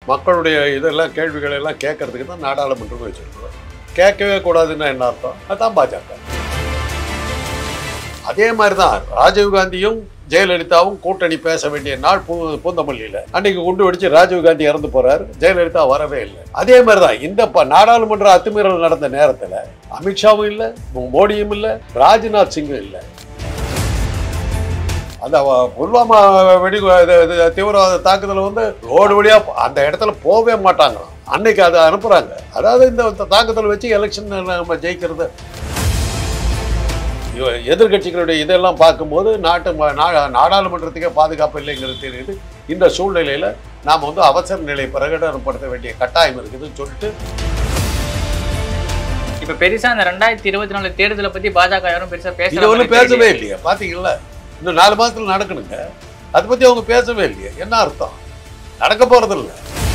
மக்களுடைய இதெல்லாம் கேள்விகளை எல்லாம் கேட்கறதுக்கு தான் நாடாளுமன்றம் வச்சிருக்கிறோம் கேட்கவே கூடாதுன்னா என்ன அர்த்தம் அதான் பாஜக அதே மாதிரி தான் ராஜீவ்காந்தியும் ஜெயலலிதாவும் கூட்டணி பேச வேண்டிய நாள் பூ பூந்தமல்லியில் அன்னைக்கு குண்டு வெடிச்சு ராஜீவ்காந்தி இறந்து போறாரு ஜெயலலிதா வரவே இல்லை அதே மாதிரி தான் இந்த ப- நாடாளுமன்ற அத்துமீறல் நடந்த நேரத்தில் அமித்ஷாவும் இல்லை மோடியும் இல்லை ராஜ்நாத் சிங்கும் இல்லை அந்த வ- புல்வாமா வெடி இது- இது தீவிரவாத தாக்குதல் வந்து ரோடு வழியா அந்த இடத்துல போகவே மாட்டாங்களாம் அன்னைக்கு அதை அனுப்புறாங்க அதாவது இந்த தாக்குதல் வச்சு எலெக்ஷன் நம்ம ஜெயிக்கிறது இவ- எதிர்க்கட்சிகளுடைய இதெல்லாம் பார்க்கும்போது நாட்டு ம- நா- நாடாளுமன்றத்துக்கே பாதுகாப்பு இல்லைங்கிறது தெரியுது இந்த சூழ்நிலையில நாம் வந்து அவசர நிலை பிரகடனப்படுத்த வேண்டிய கட்டாயம் இருக்குதுன்னு சொல்லிட்டு இப்ப பெருசா இந்த ரெண்டாயிரத்தி இருபத்தி நாலு தேர்தலை பத்தி பாஜக யாரும் பெருசா இது ஒன்றும் பேச பேசவே இல்லையா பாத்தீங்களா இன்னும் நாலு மாசத்துல நடக்கணுங்க அதை பத்தி அவங்க பேசவே இல்லையா என்ன அர்த்தம் நடக்க போறது இல்ல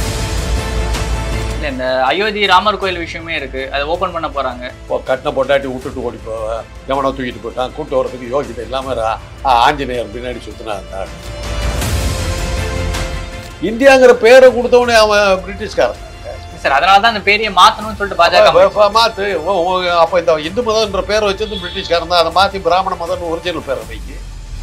இல்ல இந்த அயோத்தி ராமர் கோயில் விஷயமே இருக்கு அதை ஓபன் பண்ண போறாங்க இப்போ கட்டின பொட்டாட்டி விட்டுட்டு ஓடி போவ எவனோ தூக்கிட்டு போயிட்டான் கூட்டு வரதுக்கு யோகிதை இல்லாம ரா- ஆ, ஆஞ்சநேயர் பின்னாடி சுத்தினா அந்த ஆளு. இந்தியாங்கிற பேரை கொடுத்தவனே அவன் பிரிட்டிஷ்காரன் சார் அதனால தான் அந்த பேரையை மாத்தணும்னு சொல்லிட்டு பாஜக அப்ப- அப்ப மாத்து ஓ, ஓ, அப்ப இந்த இந்து மதம்ன்ற பேரை வச்சது பிரிட்டிஷ்காரன் தான் அதை மாத்தி பிராமண மதம் ஒரிஜினல் பேரை வைங்க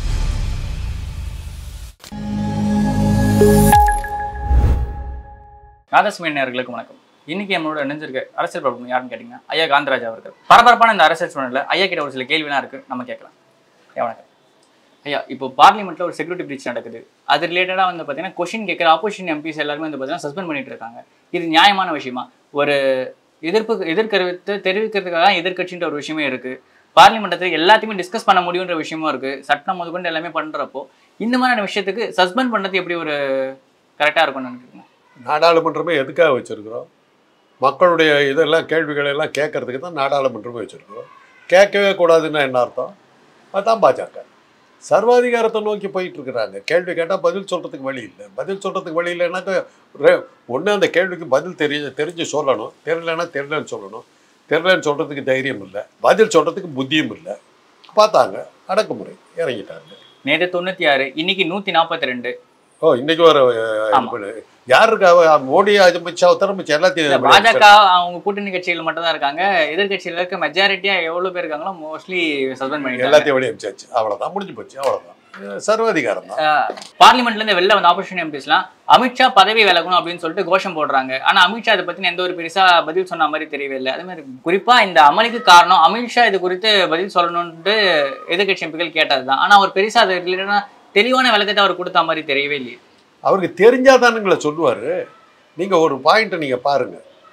நாதஸ்மி நேயர்களுக்கு வணக்கம் இன்னைக்கு நம்மளோட இணைஞ்சிருக்க அரசியல் பிரபலம் யாருன்னு கேட்டீங்கன்னா ஐயா காந்தராஜ் அவர்கள் பரபரப்பான இந்த அரசியல் சூழ்நிலை ஐயா கிட்ட ஒரு சில கேள்விலாம் இருக்கு நம்ம கேட்கலாம் ஐயா வணக்கம் ஐயா இப்போ பார்லிமெண்ட்ல ஒரு செக்யூரிட்டி பிரீச் நடக்குது அது ரிலேட்டடா வந்து பார்த்தீங்கன்னா கொஷின் கேட்குற ஆப்போசிஷன் எம்பிஸ் எல்லாருமே வந்து பார்த்தீங்கன்னா சஸ்பெண்ட் பண்ணிட்டு இருக்காங்க இது நியாயமான விஷயமா ஒரு எதிர்ப்பு எதிர்கருத்து தெரிவிக்கிறதுக்காக தான் எதிர்க்கட்சின்ற ஒரு விஷயமே இருக்கு பார்லிமெண்ட்டத்தில் எல்லாத்தையுமே டிஸ்கஸ் பண்ண முடியுன்ற விஷயமும் இருக்கு சட்டம் முதற்கொண்டு எல்லாமே பண்றப்போ இந்த மாதிரியான விஷயத்துக்கு சஸ்பெண்ட் பண்ணது எப்படி ஒரு கரெக்டாக இருக்கும்னு நினைக்கிறீங்க நாடாளுமன்றமே எதுக்காக வச்சிருக்கிறோம் மக்களுடைய இதெல்லாம் கேள்விகளை எல்லாம் கேட்கறதுக்கு தான் நாடாளுமன்றமே வச்சிருக்கிறோம் கேட்கவே கூடாதுன்னா என்ன அர்த்தம் அதான் பாஜக சர்வாதிகாரத்தை நோக்கி போயிட்டு இருக்கிறாங்க கேள்வி கேட்டால் பதில் சொல்றதுக்கு வழி இல்லை பதில் சொல்றதுக்கு வழி இல்லைன்னாக்க ஒன்று அந்த கேள்விக்கு பதில் தெரிய தெரிஞ்சு சொல்லணும் தெரியலன்னா தெரியலன்னு சொல்லணும் தெரியலன்னு சொல்றதுக்கு தைரியம் இல்லை பதில் சொல்றதுக்கு புத்தியும் இல்லை பார்த்தாங்க அடக்குமுறை இறங்கிட்டாங்க நேற்று தொண்ணூத்தி ஆறு இன்னைக்கு நூத்தி நாற்பத்தி ரெண்டு ஓ இன்னைக்கு வர ஆமா. யார் இருக்கா அவ- மோடி அமித்ஷா திரும்பிச்சு எல்லாத்தையும் பாஜக அவங்க கூட்டணி கட்சிகள் மட்டும் தான் இருக்காங்க எதிர்கட்சியில இருக்க மெஜாரிட்டியா எவ்வளவு பேர் இருக்காங்களோ மோஸ்ட்லி சஸ்பெண்ட் பண்ணிட்டாங்க எல்லாத்தையும் வெளியே அமிச்சாச்சு அவ்வளவுதான் முடிஞ்சு போச்சு அவ்வளவுதான் இது சர்வாதிகாரம் தான் பார்லிமெண்ட்ல இருந்து வெளில வந்த ஆப்போசிஷன் எம்பிஸ்லாம் அமித்ஷா பதவி விலகணும் அப்படின்னு சொல்லிட்டு கோஷம் போடுறாங்க ஆனா அமித்ஷா இதை பத்தி எந்த ஒரு பெருசா பதில் சொன்ன மாதிரி தெரியவே இல்லை அதே மாதிரி குறிப்பா இந்த அமளிக்கு காரணம் அமித்ஷா இது குறித்து பதில் சொல்லணும்ட்டு எதிர்கட்சி எம்பிகள் கேட்டதுதான் ஆனா அவர் பெருசா அது ரிலேட்டடா தெளிவான விளக்கத்தை அவர் கொடுத்த மாதிரி தெரியவே இல்லையே அவருக்கு தெரிஞ்சாதானுங்களே சொல்லுவாரு நீங்க ஒரு பாயிண்ட்டை நீங்க பாருங்க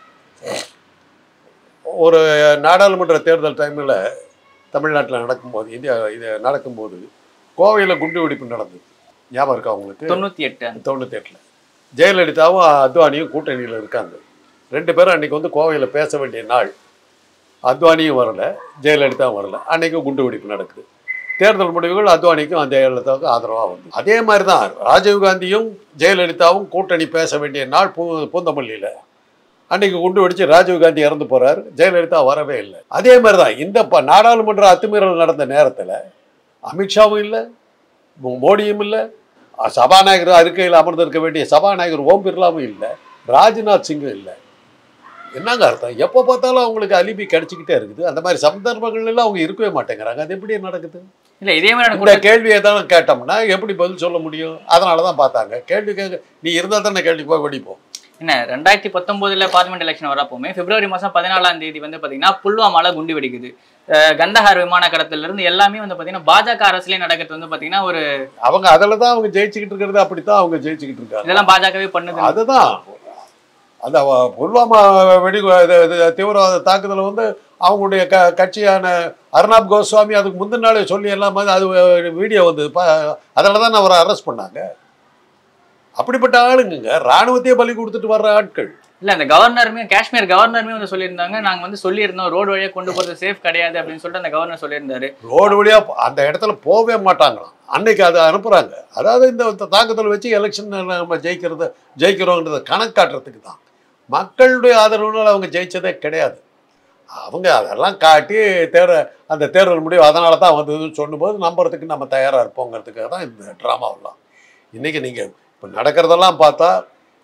ஒரு நாடாளுமன்ற தேர்தல் டைம்ல தமிழ்நாட்டில் நடக்கும்போது இந்தியா இது நடக்கும்போது கோவையில் குண்டு வெடிப்பு நடந்தது ஞாபகம் இருக்கா உங்களுக்கு தொண்ணூத்தி எட்டு தொண்ணூத்தி எட்டில் ஜெயலலிதாவும் அத்வானியும் கூட்டணியில் இருக்காங்க ரெண்டு பேரும் அன்னைக்கு வந்து கோவையில் பேச வேண்டிய நாள் அத்வானியும் வரல ஜெயலலிதாவும் வரல அன்னைக்கு குண்டு வெடிப்பு நடக்குது தேர்தல் முடிவுகள் அத்வானிக்கும் ஜெயலலிதாவுக்கும் ஆதரவாக வந்து அதே மாதிரி தான் ராஜீவ்காந்தியும் ஜெயலலிதாவும் கூட்டணி பேச வேண்டிய நாள் பூ பூந்தமல்லியில் அன்னைக்கு குண்டு வெடிச்சு ராஜீவ்காந்தி இறந்து போறாரு ஜெயலலிதா வரவே இல்லை அதே மாதிரி தான் இந்த ப நாடாளுமன்ற அத்துமீறல் நடந்த நேரத்தில் அமித்ஷாவும் இல்லை மோடியும் இல்லை சபாநாயகர் இருக்கையில் அமர்ந்திருக்க வேண்டிய சபாநாயகர் ஓம் பிர்லாவும் இல்லை ராஜ்நாத் சிங்கும் இல்லை என்னங்க அர்த்தம் எப்போ பார்த்தாலும் அவங்களுக்கு அலிபி கிடைச்சிக்கிட்டே இருக்குது அந்த மாதிரி சந்தர்ப்பங்கள் எல்லாம் அவங்க இருக்கவே மாட்டேங்கிறாங்க அது எப்படி நடக்குது இல்ல இதே மாதிரி இந்த கேள்வியை தான் கேட்டோம்னா எப்படி பதில் சொல்ல முடியும் அதனால தான் பார்த்தாங்க கேள்வி கேட்க நீ இருந்தால் தானே கேள்வி போய் வெடிப்போம் என்ன ரெண்டாயிரத்தி பத்தொன்பதுல பார்லிமெண்ட் எலெக்ஷன் வரப்போமே பிப்ரவரி மாசம் பதினாலாம் தேதி வந்து பாத்தீங்கன்னா புல்வாமால குண்டு வெடிக்குது அஹ் கந்தஹார் விமான கடத்துல இருந்து எல்லாமே வந்து பாத்தீங்கன்னா பாஜக அரசுலயே நடக்கிறது வந்து பாத்தீங்கன்னா ஒரு அவங்க அதில் தான் அவங்க ஜெயிச்சுக்கிட்டு இருக்கிறது அப்படித்தான் அவங்க ஜெயிச்சுக்கிட்டு இருக்காங்க இதெல்லாம் பாஜகவே பண்ணுது அதுதான் அந்த வ- புல்வாமா வெடி இது- இது தீவிரவாத தாக்குதல் வந்து அவங்களுடைய க கட்சியான அர்னாப் கோஸ்வாமி அதுக்கு முந்தின நாளே சொல்லி எல்லாம் வந்து அது வீடியோ வந்தது அதில் தான் அவரை அரெஸ்ட் பண்ணாங்க அப்படிப்பட்ட ஆளுங்க ராணுவத்தையே பலி கொடுத்துட்டு வர்ற ஆட்கள் இல்ல அந்த கவர்னருமே காஷ்மீர் கவர்னருமே வந்து சொல்லியிருந்தாங்க நாங்க வந்து சொல்லியிருந்தோம் ரோடு வழியா கொண்டு போறது சேஃப் கிடையாது அப்படின்னு சொல்லிட்டு அந்த கவர்னர் சொல்லியிருந்தாரு ரோடு வழியா போ- அந்த இடத்துல போகவே மாட்டாங்களாம் அன்னைக்கு அதை அனுப்புறாங்க அதாவது இந்த தாக்குதல் வச்சு எலெக்ஷன் நம்ம ஜெயிக்கிறது ஜெயிக்கிறோங்கிறத கணக்காட்டுறதுக்கு தான் மக்களுடைய ஆதரவுனால அவங்க ஜெயிச்சதே கிடையாது அவங்க அதெல்லாம் காட்டி தேர அந்த தேர்தல் முடிவு அதனால தான் வந்ததுன்னு சொல்லும்போது நம்புறதுக்கு நம்ம தயாராக இருப்போங்கிறதுக்காக தான் இந்த ட்ராமாவெல்லாம் இன்றைக்கி நீங்கள் இப்போ நடக்கிறதெல்லாம் பார்த்தா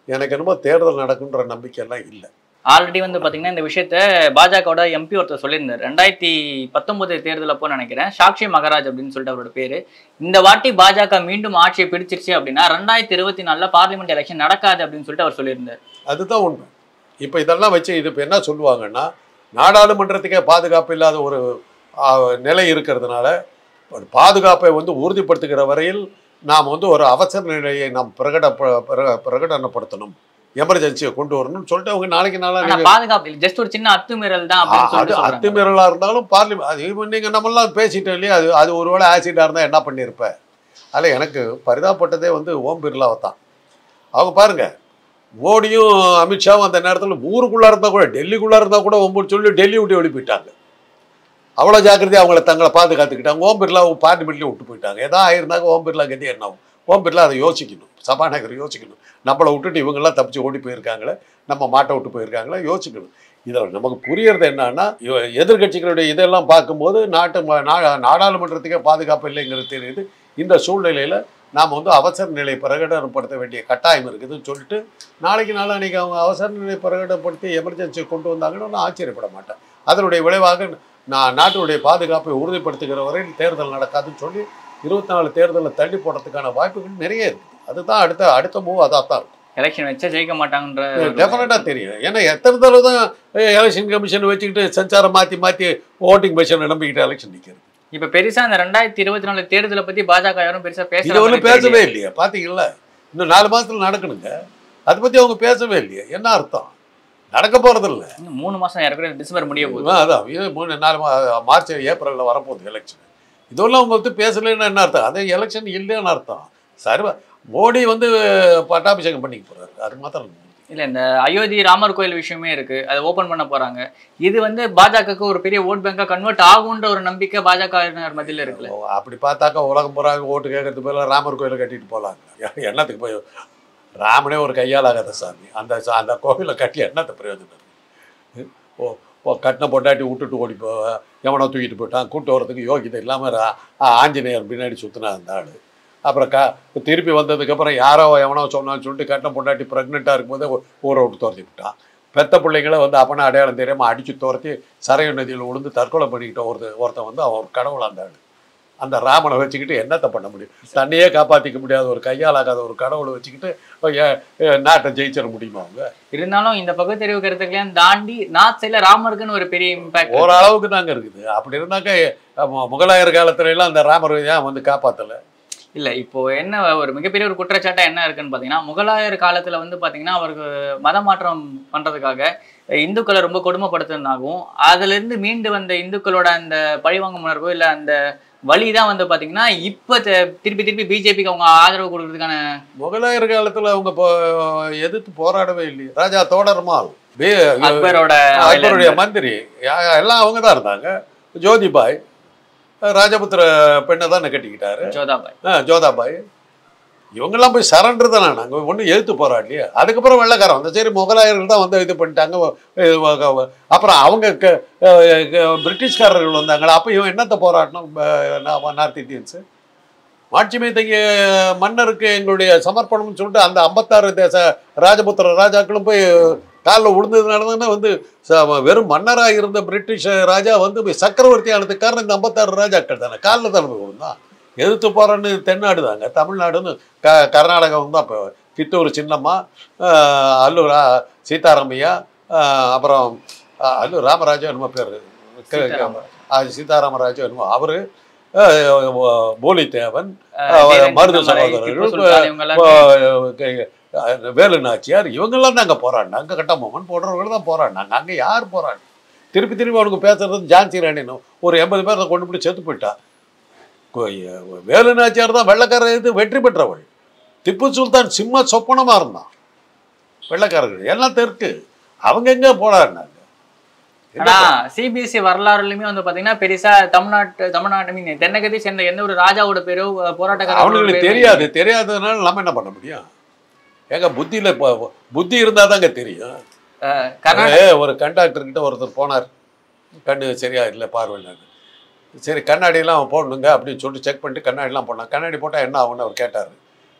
எனக்கு என்னமோ தேர்தல் நடக்குன்ற நம்பிக்கையெல்லாம் இல்லை ஆல்ரெடி வந்து பாத்தீங்கன்னா இந்த விஷயத்த பாஜகவோட எம்பி ஒருத்தர் சொல்லியிருந்தார் ரெண்டாயிரத்தி பத்தொன்பது தேர்தல் அப்போ நினைக்கிறேன் சாக்ஷி மகராஜ் அப்படின்னு சொல்லிட்டு அவரோட பேரு இந்த வாட்டி பாஜக மீண்டும் ஆட்சியை பிடிச்சிருச்சு அப்படின்னா ரெண்டாயிரத்தி இருபத்தி நாலுல பார்லிமெண்ட் எலெக்ஷன் நடக்காது அப்படின்னு சொல்லிட்டு அவர் சொல்லியிருந்தார் அதுதான் உண்மை இப்போ இதெல்லாம் வச்சு இது இப்போ என்ன சொல்லுவாங்கன்னா நாடாளுமன்றத்துக்கே பாதுகாப்பு இல்லாத ஒரு ஆ, நிலை இருக்கிறதுனால ஒரு பாதுகாப்பை வந்து உறுதிப்படுத்துகிற வரையில் நாம் வந்து ஒரு அவசர நிலையை நாம் பிரகட பிர- பிரகடனப்படுத்தணும் எமர்ஜென்சியை கொண்டு வரணும்னு சொல்லிட்டு அவங்க நாளைக்கு ஆனா நாளாக பாதுகாப்பு ஜஸ்ட் ஒரு சின்ன அத்துமீறல் தான் அப்படின்னு அது சொல்லிட்டு சொல்றாங்க. அத்துமீறலாக இருந்தாலும் பார்லிமெண்ட் அது இப்போ நீங்கள் நம்மளாம் பேசிட்டோம் இல்லையா அது அது ஒருவேளை ஆசிடாக இருந்தால் என்ன பண்ணியிருப்ப அதில் எனக்கு பரிதாபப்பட்டதே வந்து ஓம் பிர்லாவை தான் அவங்க பாருங்க மோடியும் அமித்ஷாவும் அந்த நேரத்தில் ஊருக்குள்ளே இருந்தால் கூட டெல்லிக்குள்ளே இருந்தால் கூட ஒம்பது சொல்லி டெல்லி விட்டு வெளியே போயிட்டாங்க அவ்வளோ ஜாக்கிரதையாக அவங்கள தங்களை பாதுகாத்துக்கிட்டாங்க ஓம் பிர்லா பார்லிமெண்ட்லேயும் விட்டு போயிட்டாங்க ஏதாவது ஆயிருந்தாங்க ஓம் பிர்லா கதி என்ன ஆகும் ஓம் பிர்லா அதை யோசிக்கணும் சபாநாயகர் யோசிக்கணும் நம்மளை விட்டுட்டு இவங்கெல்லாம் தப்பிச்சு ஓடி போயிருக்காங்களே நம்ம மாட்டை விட்டு போயிருக்காங்களே யோசிக்கணும் இதில் நமக்கு புரியறது என்னன்னா இவ- எதிர்க்கட்சிகளுடைய இதெல்லாம் பார்க்கும்போது நாட்டு ம- நா- நாடாளுமன்றத்துக்கே பாதுகாப்பு இல்லைங்கிறது தெரியுது இந்த சூழ்நிலையில் நாம் வந்து அவசர நிலை பிரகடனப்படுத்த வேண்டிய கட்டாயம் இருக்குதுன்னு சொல்லிட்டு நாளைக்கு நாளான்னைக்கு அவங்க அவசர நிலை பிரகடனப்படுத்தி எமர்ஜென்சி கொண்டு வந்தாங்கன்னா நான் ஆச்சரியப்பட மாட்டேன் அதனுடைய விளைவாக நான் நாட்டினுடைய பாதுகாப்பை உறுதிப்படுத்துகிற வரையில் தேர்தல் நடக்காதுன்னு சொல்லி இருபத்தி நாலு தேர்தலில் தள்ளி போடுறதுக்கான வாய்ப்புகள் நிறைய இருக்குது அதுதான் அடுத்த அடுத்த மூவ் அதாக தான் இருக்கும் எலெக்ஷன் வச்சா ஜெயிக்க மாட்டாங்கன்ற ஒரு- டெஃபினட்டாக தெரியும் ஏன்னா எத்தனை தடவை தான் எலெக்ஷன் கமிஷன் வச்சுக்கிட்டு சஞ்சாரம் மாற்றி மாற்றி ஓட்டிங் மிஷினை நம்பிக்கிட்டு எலெக்ஷன் நிற்கிறது இப்ப பெருசா இந்த ரெண்டாயிரத்தி இருபத்தி நாலு தேர்தலை பத்தி பாஜக யாரும் பெருசா பேச இது ஒன்றும் பேசவே இல்லையே பார்த்தீங்களா இன்னும் நாலு மாதத்துல நடக்கணுங்க அதை பற்றி அவங்க பேசவே இல்லையே என்ன அர்த்தம் நடக்க போகிறதில்ல இன்னும் மூணு மாசம் யாருக்கும் டிசம்பர் முடிய போகுது அதான் இது மூணு நாலு மா மார்ச் ஏப்ரலில் வரப்போகுது எலெக்ஷன் இதெல்லாம் அவங்க வந்து பேசலைன்னு என்ன அர்த்தம் அது எலெக்ஷன் இல்லைன்னு அர்த்தம் சரி மோடி வந்து பட்டாபிஷேகம் பண்ணிக்க போகிறாரு அது மாத்திரம் இல்ல இந்த அயோத்தி ராமர் கோயில் விஷயமே இருக்கு அதை ஓபன் பண்ண போறாங்க இது வந்து பாஜகவுக்கு ஒரு பெரிய ஓட் பேங்கா கன்வெர்ட் ஆகுன்ற ஒரு நம்பிக்கை பாஜக மத்தியில இருக்குல்ல ஓ, அப்படி பார்த்தாக்கா உலகம் பூரா ஓட்டு கேட்கறது போல ராமர் கோயிலை கட்டிட்டு போகலாங்க என்னத்துக்கு போய் ராமனே ஒரு கையால் ஆகாத சாமி அந்த சா- அந்த கோவிலை கட்டி என்னத்த பிரயோஜனம் இருக்கு? ஓ ஓ கட்டின பொண்டாட்டி விட்டுட்டு ஓடி போ எவனோ தூக்கிட்டு போயிட்டான் கூட்டு வரதுக்கு யோகிதை இல்லாமல் ஆஞ்சநேயர் பின்னாடி சுற்றினா அந்த ஆள் அப்புறம் க திருப்பி வந்ததுக்கப்புறம் யாரோ எவனோ சொன்னான்னு சொல்லிட்டு கட்டின பொண்டாட்டி ப்ரெக்னெண்ட்டாக இருக்கும்போதே ஊ- ஊரை விட்டு துரத்தி விட்டான் பெத்த பிள்ளைங்கள வந்து அப்பனா அடையாளம் தெரியாமல் அடித்து துரத்தி சரையு நதியில் விழுந்து தற்கொலை பண்ணிக்கிட்ட ஒருத்த ஒருத்தன் வந்து அவன் ஒரு கடவுள் அந்த ஆள் அந்த ராமனை வச்சுக்கிட்டு என்னத்தை பண்ண முடியும் தன்னையே காப்பாற்றிக்க முடியாத ஒரு கையால் ஆகாத ஒரு கடவுளை வச்சுக்கிட்டு ஏ- ஏ, நாட்டை ஜெயிச்சிட முடியுமா அவங்க இருந்தாலும் இந்த பகுத்தறிவு கருத்துக்களையும் தாண்டி நார்த் சைட்ல ராமருக்குன்னு ஒரு பெரிய இம்பாக்ட் ஓரளவுக்கு தாங்க இருக்குது அப்படி இருந்தாக்க மு- முகலாயர் காலத்துல எல்லாம் அந்த ராமர் ஏன் வந்து காப்பாத்தல இல்ல இப்போ என்ன ஒரு மிகப்பெரிய ஒரு குற்றச்சாட்டா என்ன இருக்குன்னு பாத்தீங்கன்னா முகலாயர் காலத்துல வந்து பாத்தீங்கன்னா அவருக்கு மத மாற்றம் பண்றதுக்காக இந்துக்களை ரொம்ப கொடுமைப்படுத்துனதாகவும் அதுல இருந்து மீண்டு வந்த இந்துக்களோட அந்த பழிவாங்கும் உணர்வு இல்ல அந்த வழி தான் வந்து பாத்தீங்கன்னா இப்ப த- திருப்பி திருப்பி பிஜேபிக்கு அவங்க ஆதரவு கொடுக்கறதுக்கான முகலாயர் காலத்துல அவங்க போ- எதிர்த்து போராடவே இல்லையே ராஜா தோடர்மால் பே- அக்பரோட அக்பருடைய மந்திரி யா- எல்லாம் அவங்க தான் இருந்தாங்க ஜோதிபாய் ராஜபுத்திர பெண்ணை தான் கட்டிக்கிட்டாரு ஜோதாபாய் ஆ, ஜோதாபாய் இவங்கெல்லாம் போய் சரண்டர் தானே நாங்கள் ஒன்றும் எழுத்து போராடலையே அதுக்கப்புறம் வெள்ளைக்காரன் வந்த சரி முகலாயர்கள் தான் வந்து இது பண்ணிட்டாங்க இது வ- வ- அப்புறம் அவங்க க- அஹ் க- பிரிட்டிஷ்காரர்கள் வந்தாங்களா அப்போ இவன் என்னத்தை போராடணும் நார்த் இந்தியன்ஸு மாட்சிமை தங்கிய மன்னருக்கு எங்களுடைய சமர்ப்பணம்னு சொல்லிட்டு அந்த ஐம்பத்தாறு தேச ராஜபுத்திர ராஜாக்களும் போய் காலில் விழுந்ததுனால தானே வந்து ச- வெறும் மன்னராக இருந்த பிரிட்டிஷ் ராஜா வந்து போய் சக்கரவர்த்தி ஆனதுக்கு காரணம் இந்த ஐம்பத்தாறு ராஜாக்கள் தானே காலில் தானே போய் விழுந்தான் எதிர்த்து போகிறன்னு தென்னாடு தாங்க தமிழ்நாடுன்னு க கர்நாடகம் தான் இப்போ கித்தூர் சின்னம்மா ஆஹ் அல்லூர் ஆ- சீதாராமையா ஆஹ் அப்புறம் ஆஹ் அல்லூர் ராமராஜா என்னமோ பேர் சீதாராமராஜா. சீதாராமராஜா என்னமோ அவரு போலித்தேவன் தீரன் மருது சின்னமலை, திப்பு சகோதரர்கள் சுல்தான் இவங்க எல்லாம் இப்போ, க- வேலு நாச்சியார் இவங்கெல்லாம் தான் அங்கே போராடினாங்க கட்டபொம்மன் போடுறவங்க தான் போராடினாங்க அங்கே யார் போராடி திருப்பி திருப்பி அவனுக்கு பேசுறது ஜான்சி ராணின்னு ஒரு எண்பது பேரை கொண்டு போய் செத்து போயிட்டா கொ- வேலு நாச்சியார் தான் வெள்ளக்காரர் இது வெற்றி பெற்றவள் திப்பு சுல்தான் சிம்ம சொப்பனமாக இருந்தான் வெள்ளக்காரர்கள் எல்லாம் தெற்கு அவங்க எங்கே போராடினாங்க ஆனா சிபிஎஸ்சி வரலாறுலயுமே வந்து பாத்தீங்கன்னா பெருசா தமிழ்நாட்டு தமிழ்நாட்டு மீன் தென்னகத்தை சேர்ந்த எந்த ஒரு ராஜாவோட பேரோ போராட்டக்காரர் அவனுங்களுக்கு தெரியாது தெரியாததுனால நம்ம என்ன பண்ண முடியும் ஏங்க புத்தியில இப்போ புத்தி இருந்தால் தாங்க தெரியும் கர்நாடக ஏ, ஒரு கண்டாக்டர் கிட்ட ஒருத்தர் போனார் கண்ணு சரியா இல்லை பார்வையில்லைன்னு சரி கண்ணாடியெல்லாம் அவன் போடணுங்க அப்படின்னு சொல்லிட்டு செக் பண்ணிட்டு கண்ணாடிலாம் போனான் கண்ணாடி போட்டால் என்ன ஆகும்னு அவர் கேட்டார்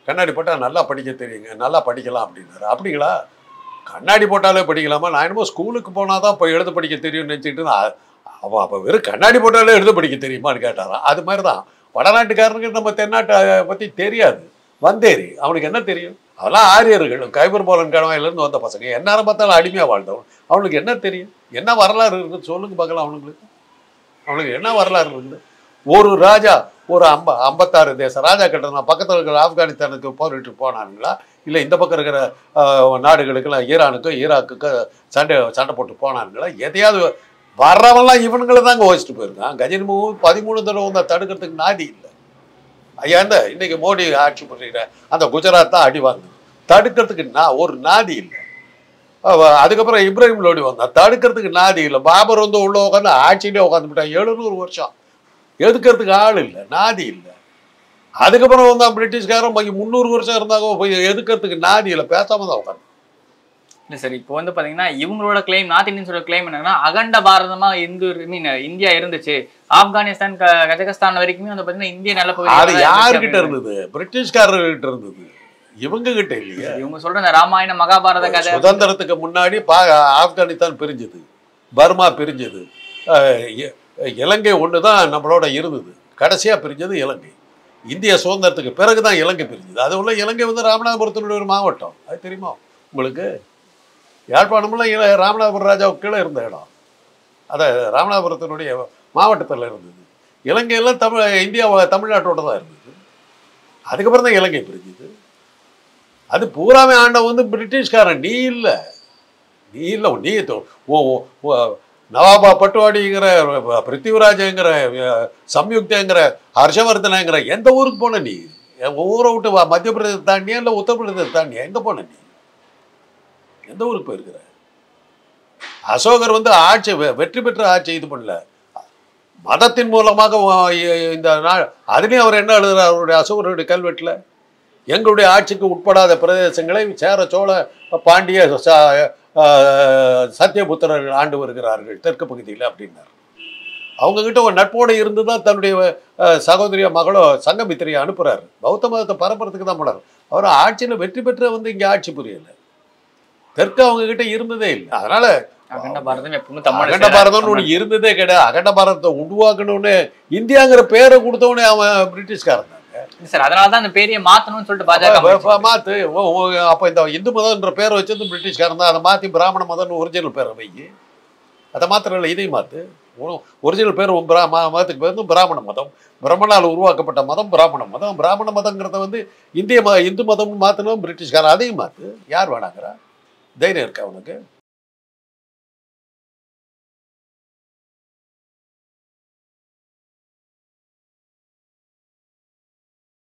கண்ணாடி போட்டால் நல்லா படிக்க தெரியுங்க நல்லா படிக்கலாம் அப்படின்னாரு அப்படிங்களா கண்ணாடி போட்டாலே படிக்கலாமா நான் என்னமோ ஸ்கூலுக்கு போனால் தான் இப்போ எழுத படிக்க தெரியும்னு நினச்சிட்டு நான் அவன் அப்போ வெறும் கண்ணாடி போட்டாலே எழுத படிக்க தெரியுமான்னு கேட்டாராம் அது மாதிரி தான் வடநாட்டுக்காரனுக்கு நம்ம தென்னாட்டை பற்றி தெரியாது வந்தேரி அவனுக்கு என்ன தெரியும் அதெல்லாம் ஆரியர்கள் கைபர் போலன் கணவாயிலேருந்து வந்த பசங்க எந்நேரம் பார்த்தாலும் அடிமையாக வாழ்ந்தவன் அவனுக்கு என்ன தெரியும் என்ன வரலாறு இருக்குது சொல்லுங்க பார்க்கலாம் அவனுங்களுக்கு அவனுக்கு என்ன வரலாறு இருக்குது ஒரு ராஜா ஒரு அம்ப ஐம்பத்தாறு தேச ராஜா கிட்ட பக்கத்தில் இருக்கிற ஆப்கானிஸ்தானுக்கு போரிட்டு போனானுங்களா இல்லை இந்த பக்கம் இருக்கிற ஆஹ், நாடுகளுக்கெல்லாம் ஈரானுக்கும் ஈராக்குக்கும் சண்டை சண்டை போட்டு போனானுங்களா எதையாவது வர்றவன்லாம் இவனுங்களை தாங்க வச்சுட்டு போயிருக்கான் கஜினி மூ பதிமூணு தடவை வந்து தடுக்கிறதுக்கு நாதி இல்லை ஐயா இந்த இன்னைக்கு மோடி ஆட்சி பண்ணுற அந்த குஜராத் தான் அடி வாங்குது தடுக்கிறதுக்கு நான் ஒரு நாதி இல்லை அவ- அதுக்கப்புறம் இப்ராஹிம் லோடி வந்தான் தடுக்கிறதுக்கு நாதி இல்லை பாபர் வந்து உள்ள உட்காந்து ஆட்சியிலே உட்காந்துட்டான் எழுநூறு வருஷம் எதுக்கிறதுக்கு ஆள் இல்லை நாதி இல்லை அதுக்கப்புறம் வந்தான் பிரிட்டிஷ்காரன் பாக்கி முந்நூறு வருஷம் இருந்தாங்க போய் எதுக்கிறதுக்கு நாதி இல்லை பேசாம தான் உட்காந்து இல்ல சார் இப்போ வந்து பாத்தீங்கன்னா இவங்களோட கிளைம் நார்த் இந்தியன்ஸோட கிளைம் என்னன்னா அகண்ட பாரதமா இந்து மீன் இந்தியா இருந்துச்சு ஆப்கானிஸ்தான் க- கஜகஸ்தான் வரைக்குமே வந்து பாத்தீங்கன்னா இந்திய அது நிலப்பகுதி யார்கிட்ட இருந்தது பிரிட்டிஷ்காரர்கிட்ட இருந்தது இவங்க கிட்ட இல்லையா இவங்க சொல்ற இந்த ராமாயண மகாபாரத கதை சுதந்திரத்துக்கு முன்னாடி பா ஆப்கானிஸ்தான் பிரிஞ்சது பர்மா பிரிஞ்சது அஹ் இ- இலங்கை ஒன்று தான் நம்மளோட இருந்தது கடைசியாக பிரிஞ்சது இலங்கை இந்திய சுதந்திரத்துக்கு பிறகு தான் இலங்கை பிரிஞ்சது அது உள்ள இலங்கை வந்து ராமநாதபுரத்தினுடைய ஒரு மாவட்டம் அது தெரியுமா உங்களுக்கு யாழ்ப்பாணம்லாம் இல ராமநாதபுரம் ராஜாவுக்கு கீழே இருந்த இடம் அதை ராமநாதபுரத்தினுடைய மாவட்டத்தில் இருந்தது இலங்கையெல்லாம் தமிழ் இந்தியா தமிழ்நாட்டோட தான் இருந்தது அதுக்கப்புறம் தான் இலங்கை பிரிஞ்சுது அது பூராமே ஆண்டவன் வந்து பிரிட்டிஷ்காரன் நீ இல்லை நீ இல்லை நீ தொ- ஓ ஓ- ஓ, நவாபா பட்டுவாடிங்கிற பிருத்திவிராஜங்கிற அஹ், சம்யுக்தங்கிற ஹர்ஷவர்தனங்கிற எந்த ஊருக்கு போன நீ என் ஊரை விட்டு வா மத்திய பிரதேசம் தாண்டியா இல்லை உத்தரப்பிரதேசம் தாண்டியா எங்கே போன நீ எந்த ஊருக்கு போயிருக்கிற அசோகர் வந்து ஆட்சி வெ- வெற்றி பெற்ற ஆட்சி இது பண்ணல மதத்தின் மூலமாக வ- இ- இந்த நாள் அதுலேயும் அவர் என்ன எழுதுறார் அவருடைய அசோகருடைய கல்வெட்டில் எங்களுடைய ஆட்சிக்கு உட்படாத பிரதேசங்களை சேர சோழ பாண்டிய ச- ஆஹ் சத்தியபுத்திரர்கள் ஆண்டு வருகிறார்கள் தெற்கு பகுதியில் அப்படின்னார் அவங்க கிட்ட ஒரு நட்போடு இருந்து தான் தன்னுடைய ஆஹ், சகோதரிய மகளோ சங்கமித்திரையை அனுப்புறாரு பௌத்த மதத்தை பரப்புறதுக்கு தான் போனார் அவர் ஆட்சியில் வெற்றி பெற்று வந்து இங்கே ஆட்சி புரியல தெற்கு அவங்க கிட்ட இருந்ததே இல்லை அதனால அகண்ட பாரதம் எப்பவுமே அகண்ட தமிழ் பாரதம்னு ஒன்று இருந்ததே கிடையாது அகண்ட பாரதத்தை உருவாக்கணும்னு இந்தியாங்கிற பேரை கொடுத்தவனே அவன் பிரிட்டிஷ்காரன் தான் சார் அதனாலதான் அந்த பேரையே மாத்தணும்னு சொல்லிட்டு பாஜக அப்ப- அமைச்சு. அப்ப மாத்து ஓ- ஓ, அப்ப இந்த இந்து மதம்ன்ற பேரை வச்சது பிரிட்டிஷ்காரன் தான் அதை மாத்தி பிராமண மதம்னு ஒரிஜினல் பேரை வை அதை மாத்திரம் இல்லை இதையும் மாத்து ஒரிஜினல் பேர் உன் பிரா- ம- மதத்துக்கு பேர் வந்து பிராமண மதம் பிரம்மனால் உருவாக்கப்பட்ட மதம் பிராமண மதம் பிராமண மதங்கிறத வந்து இந்திய ம இந்து மதம்னு மாத்தணும் பிரிட்டிஷ்காரன் அதையும் மாத்து யார் வேணாங்கிறா தைரியம் இருக்கா அவனுக்கு